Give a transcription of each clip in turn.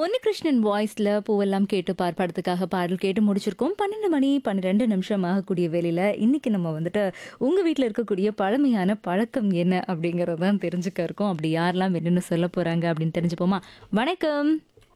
உன்னிகிருஷ்ணன் வாய்ஸ்ல பூவெல்லாம் கேட்டு பார் படத்துக்காக பாடல் கேட்டு முடிச்சிருக்கோம் பன்னெண்டு மணி பன்னிரெண்டு நிமிஷம் ஆகக்கூடிய வேலையில இன்னைக்கு நம்ம வந்துட்டு உங்க வீட்டில் இருக்கக்கூடிய பழமையான பழக்கம் என்ன அப்படிங்கறத தான் தெரிஞ்சுக்க இருக்கோம் அப்படி யாரெல்லாம் என்னென்னு சொல்ல போறாங்க அப்படின்னு தெரிஞ்சுப்போமா வணக்கம்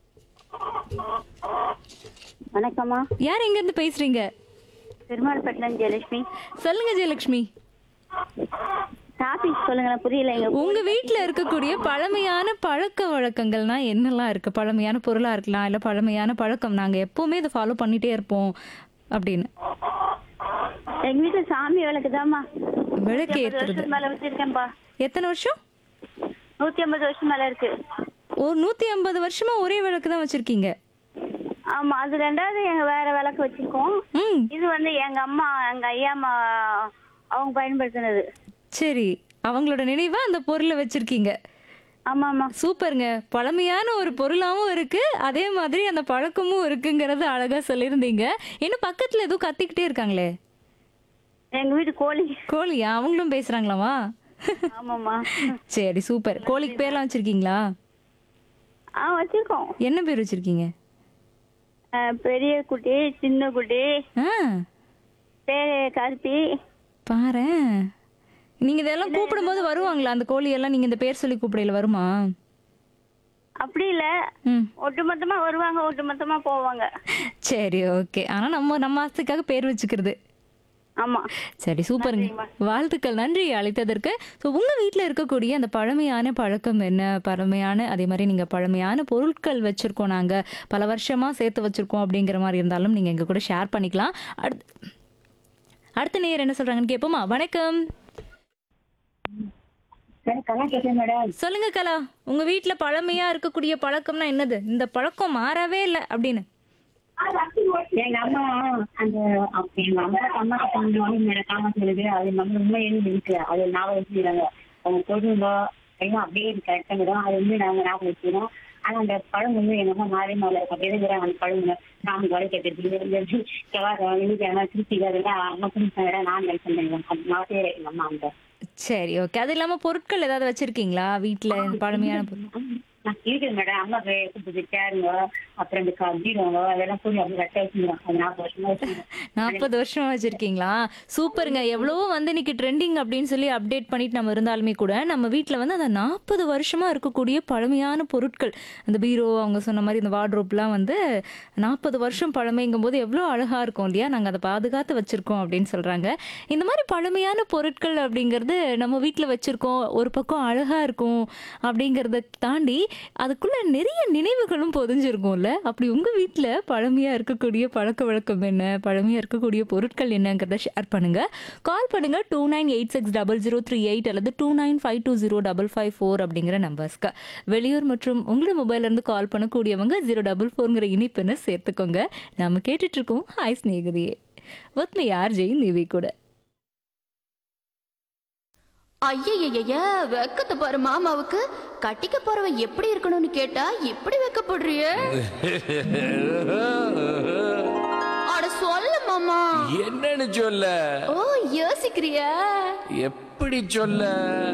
வணக்கம்மா யார் எங்க இருந்து பேசுறீங்க பெருமாள்பட்டினம் ஜெயலட்சுமி சொல்லுங்க ஜெயலட்சுமி டாபிக் சொல்லுங்களேன் புரியல எங்க உங்க வீட்ல இருக்கக்கூடிய பழமையான பழக்க வழக்கங்கள்னா என்னெல்லாம் இருக்கு பழமையான பொருளா இருக்கலாம் இல்ல பழமையான பழக்கம் நாங்க எப்பவுமே இதை ஃபாலோ பண்ணிட்டே இருப்போம் அப்படின்னு எங்க வீட்டுல சாமி விளக்குதாம்மா விளக்கு ஐம்பது ஏத்துறது வருஷம் மேல வச்சிருக்கேன்ப்பா எத்தனை வருஷம் நூத்தி ஐம்பது வருஷம் மேல இருக்கு ஒரு நூத்தி ஐம்பது வருஷமா ஒரே விளக்கு தான் வச்சிருக்கீங்க ஆமா அது ரெண்டாவது எங்க வேற விளக்கு வச்சிருக்கோம் ம் இது வந்து எங்க அம்மா எங்க ஐயா அம்மா அவங்க பயன்படுத்தினது சரி அவங்களோட நினைவா அந்த பொருளை வச்சிருக்கீங்க ஆமா ஆமா சூப்பருங்க பழமையான ஒரு பொருளாவும் இருக்கு அதே மாதிரி அந்த பழக்கமும் இருக்குங்கிறத அழகா சொல்லியிருந்தீங்க இன்னும் பக்கத்துல ஏதோ கத்திக்கிட்டே இருக்காங்களே எங்க வீட்டு கோழி கோழியா அவங்களும் பேசுறாங்களாமா ஆமாம்மா சரி சூப்பர் கோழிக்கு பேர்லாம் வச்சிருக்கீங்களா ஆ வச்சிருக்கோம் என்ன பேர் வச்சிருக்கீங்க அஹ், பெரிய குட்டி சின்ன குட்டி ஆ பேரு கருப்பி பாரேன் நீங்க இதெல்லாம் கூப்பிடும்போது வருவாங்களா அந்த கோழி எல்லாம் நீங்க இந்த பேர் சொல்லி கூப்பிடையில வருமா அப்படி இல்ல ம் ஒட்டுமொத்தமா வருவாங்க ஒட்டுமொத்தமா போவாங்க சரி ஓகே ஆனா நம்ம நம்ம ஆசைக்காக பேர் வச்சுக்கிறது ஆமா சரி சூப்பருங்க வாழ்த்துக்கள் நன்றி அழைத்ததற்கு ஸோ உங்கள் வீட்டில் இருக்கக்கூடிய அந்த பழமையான பழக்கம் என்ன பழமையான அதே மாதிரி நீங்கள் பழமையான பொருட்கள் வச்சுருக்கோம் நாங்கள் பல வருஷமாக சேர்த்து வச்சுருக்கோம் அப்படிங்கிற மாதிரி இருந்தாலும் நீங்கள் எங்கள் கூட ஷேர் பண்ணிக்கலாம் அடுத்து அடுத்த நேர் என்ன சொல்கிறாங்கன்னு கேட்போமா வணக்கம் கலா கேட்கேன் மேடம் சொல்லுங்க கலா உங்கள் வீட்டில் பழமையாக இருக்கக்கூடிய பழக்கம்னா என்னது இந்த பழக்கம் மாறவே இல்லை அப்படின்னு எங்க அம்மா அந்த அப்ப எங்க அம்மா அம்மா கொஞ்சம் வந்து நடக்காம சொல்லுது அது நம்ம உண்மையிலும் இருக்கு அது ஞாபகம் வச்சுக்கிறாங்க அவங்க சொல்லுங்க எல்லாம் அப்படியே கரெக்டா விடும் அது வந்து நாங்க ஞாபகம் வச்சுக்கிறோம் ஆனா அந்த பழம் வந்து எங்க அம்மா மாறி மாறி அப்படியே இருக்கிறாங்க அந்த பழம் நாம வலை கேட்டு செவ்வாய் வெள்ளிக்கிழமை திருச்சி அதெல்லாம் அம்மா குடிச்சாங்க நான் லைக் பண்ணேன் அது மாசே எங்க அம்மா அந்த சரி ஓகே அது இல்லாமல் பொருட்கள் ஏதாவது வச்சுருக்கீங்களா வீட்டில் பழமையான பொருள் நான் இருக்குது மேடம் அம்மா கொடுத்தது சேருங்க அப்புறம் இந்த கபீரங்க அதெல்லாம் போய் அப்படி கட்ட வச்சுக்கிறோம் அது நாற்பது வருஷமா வச்சுக்கிறோம் நாற்பது வருஷமா வச்சிருக்கீங்களா சூப்பருங்க எவ்வளவோ வந்து இன்னைக்கு ட்ரெண்டிங் அப்படின்னு சொல்லி அப்டேட் பண்ணிட்டு நம்ம இருந்தாலுமே கூட நம்ம வீட்டில் வந்து அந்த நாற்பது வருஷமா இருக்கக்கூடிய பழமையான பொருட்கள் அந்த பீரோ அவங்க சொன்ன மாதிரி இந்த வார்ட்ரோப்லாம் வந்து நாற்பது வருஷம் பழமைங்கும் போது எவ்வளோ அழகா இருக்கும் இல்லையா நாங்கள் அதை பாதுகாத்து வச்சிருக்கோம் அப்படின்னு சொல்றாங்க இந்த மாதிரி பழமையான பொருட்கள் அப்படிங்கிறது நம்ம வீட்டில் வச்சிருக்கோம் ஒரு பக்கம் அழகா இருக்கும் அப்படிங்கிறத தாண்டி அதுக்குள்ள நிறைய நினைவுகளும் பொதிஞ்சிருக்கும்ல அப்படி உங்க வீட்டில் பழமையா இருக்கக்கூடிய பழக்க வழக்கம் என்ன பழமையா இருக்கக்கூடிய பொருட்கள் என்னங்கிறத ஷேர் பண்ணுங்க கால் பண்ணுங்க two nine eight six double zero three eight அல்லது two nine five two zero double five four அப்படிங்கிற நம்பர்ஸ்க்கு வெளியூர் மற்றும் உங்களோட மொபைல்ல இருந்து கால் பண்ணக்கூடியவங்க ஜீரோ டபுள் ஃபோர்ங்கிற இனிப்புன்னு சேர்த்துக்கோங்க நாம கேட்டுட்டு இருக்கோம் ஹாய் ஸ்நேகிதியே வித் மீ யார் ஜெயின் நிவி கூட ஐயய்யய்ய வெக்கத்தை பாரு மாமாவுக்கு கட்டிக்க போறவ எப்படி இருக்கணும்னு கேட்டா இப்படி வெக்கப்படுறிய அட சொல்ல மாமா என்னன்னு சொல்ல ஓ யோசிக்கிறியா எப்படி சொல்ல